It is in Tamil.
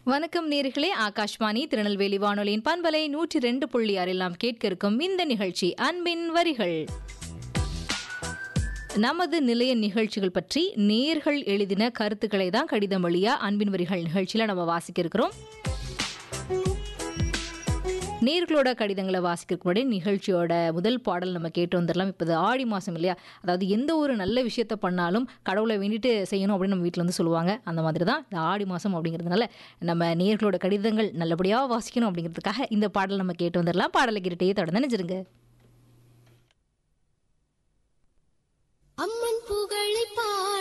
வணக்கம் நேர்களே ஆகாஷ்வாணி திருநெல்வேலி வானொலியின் பண்பலை நூற்றி ரெண்டு புள்ளி ஆறில் நாம் கேட்க இருக்கும் இந்த நிகழ்ச்சி அன்பின் வரிகள் நமது நிலைய நிகழ்ச்சிகள் பற்றி நேர்கள் எழுதின கருத்துக்களை தான் கடிதம் வழியா அன்பின் வரிகள் நிகழ்ச்சியில நம்ம வாசிக்க இருக்கிறோம் நேர்களோட கடிதங்களை வாசிக்கிறதுக்கு முன்னாடி நிகழ்ச்சியோட முதல் பாடல் நம்ம கேட்டு வந்துடலாம் இப்போ இது ஆடி மாதம் இல்லையா அதாவது எந்த ஒரு நல்ல விஷயத்த பண்ணாலும் கடவுளை வேண்டிட்டு செய்யணும் அப்படின்னு நம்ம வீட்டில் வந்து சொல்லுவாங்க அந்த மாதிரி தான் இந்த ஆடி மாதம் அப்படிங்கிறதுனால நம்ம நேர்களோட கடிதங்கள் நல்லபடியாக வாசிக்கணும் அப்படிங்கிறதுக்காக இந்த பாடல் நம்ம கேட்டு வந்துடலாம் பாடலை கேட்டுட்டே தொடர்ந்து நினைச்சிருங்க அம்மன் புகழை பாட